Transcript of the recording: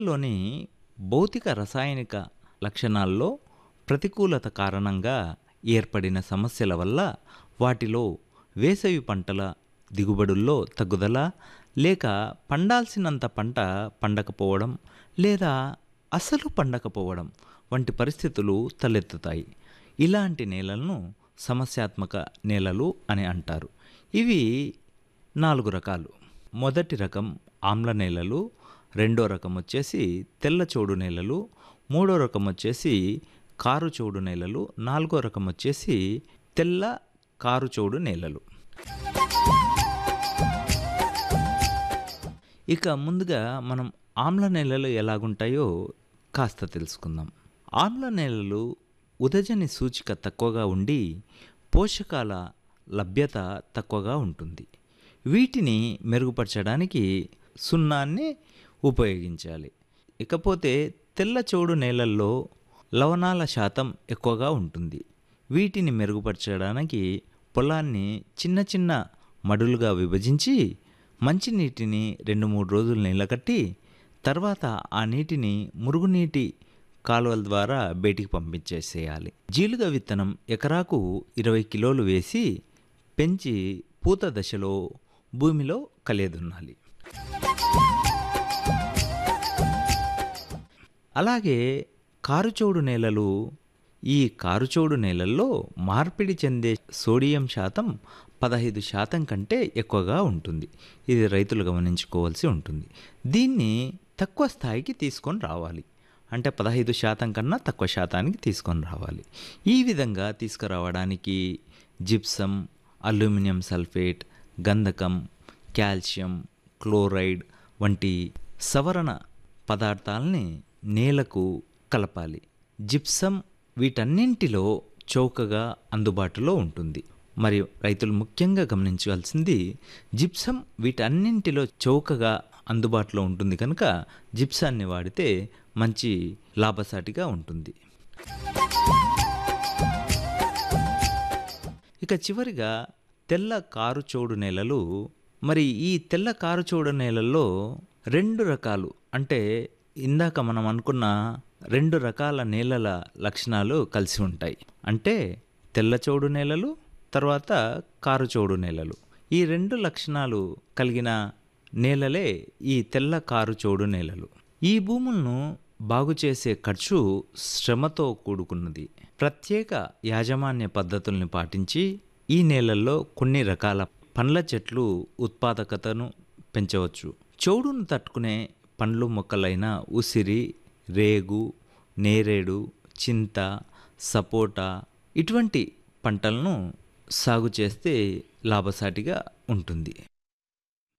లోని భౌతిక రసాయనిక లక్షణాల్లో ప్రతికూలత కారణంగా ఏర్పడిన సమస్యల వల్ల వాటిలో వేసవి పంటల దిగుబడుల్లో తగ్గుదల లేక పండాల్సినంత పంట పండకపోవడం లేదా అసలు పండకపోవడం వంటి పరిస్థితులు తలెత్తుతాయి ఇలాంటి నేలలను సమస్యాత్మక నేలలు అని అంటారు ఇవి నాలుగు రకాలు మొదటి రకం ఆమ్ల నేలలు రెండో రకం వచ్చేసి తెల్ల చోడు నేలలు మూడో రకం వచ్చేసి కారు చోడు నేలలు నాలుగో రకం వచ్చేసి తెల్ల కారు చోడు నేలలు ఇక ముందుగా మనం ఆమ్ల నేలలు ఎలాగుంటాయో కాస్త తెలుసుకుందాం ఆమ్ల నేలలు ఉదజని సూచిక తక్కువగా ఉండి పోషకాల లభ్యత తక్కువగా ఉంటుంది వీటిని మెరుగుపరచడానికి సున్నాన్ని ఉపయోగించాలి ఇకపోతే తెల్ల చోడు నేలల్లో లవణాల శాతం ఎక్కువగా ఉంటుంది వీటిని మెరుగుపరచడానికి పొలాన్ని చిన్న చిన్న మడులుగా విభజించి మంచినీటిని రెండు మూడు రోజులు నిలకట్టి తర్వాత ఆ నీటిని మురుగునీటి కాలువల ద్వారా బయటికి పంపించేసేయాలి జీలుగ విత్తనం ఎకరాకు ఇరవై కిలోలు వేసి పెంచి పూత దశలో భూమిలో కలియదున్నాలి అలాగే కారుచోడు నేలలు ఈ కారుచోడు నేలల్లో మార్పిడి చెందే సోడియం శాతం పదహైదు శాతం కంటే ఎక్కువగా ఉంటుంది ఇది రైతులు గమనించుకోవాల్సి ఉంటుంది దీన్ని తక్కువ స్థాయికి తీసుకొని రావాలి అంటే పదహైదు శాతం కన్నా తక్కువ శాతానికి తీసుకొని రావాలి ఈ విధంగా తీసుకురావడానికి జిప్సం అల్యూమినియం సల్ఫేట్ గంధకం కాల్షియం క్లోరైడ్ వంటి సవరణ పదార్థాలని నేలకు కలపాలి జిప్సం వీటన్నింటిలో చౌకగా అందుబాటులో ఉంటుంది మరియు రైతులు ముఖ్యంగా గమనించాల్సింది జిప్సం వీటన్నింటిలో చౌకగా అందుబాటులో ఉంటుంది కనుక జిప్సాన్ని వాడితే మంచి లాభసాటిగా ఉంటుంది ఇక చివరిగా తెల్ల కారు చోడు నేలలు మరి ఈ తెల్ల కారు చోడు నేలల్లో రెండు రకాలు అంటే ఇందాక మనం అనుకున్న రెండు రకాల నేలల లక్షణాలు కలిసి ఉంటాయి అంటే తెల్ల చోడు నేలలు తర్వాత కారు చోడు నేలలు ఈ రెండు లక్షణాలు కలిగిన నేలలే ఈ తెల్ల కారు చోడు నేలలు ఈ భూములను బాగు చేసే ఖర్చు శ్రమతో కూడుకున్నది ప్రత్యేక యాజమాన్య పద్ధతుల్ని పాటించి ఈ నేలల్లో కొన్ని రకాల పండ్ల చెట్లు ఉత్పాదకతను పెంచవచ్చు చౌడును తట్టుకునే పండ్లు మొక్కలైన ఉసిరి రేగు నేరేడు చింత సపోటా ఇటువంటి పంటలను సాగు చేస్తే లాభసాటిగా ఉంటుంది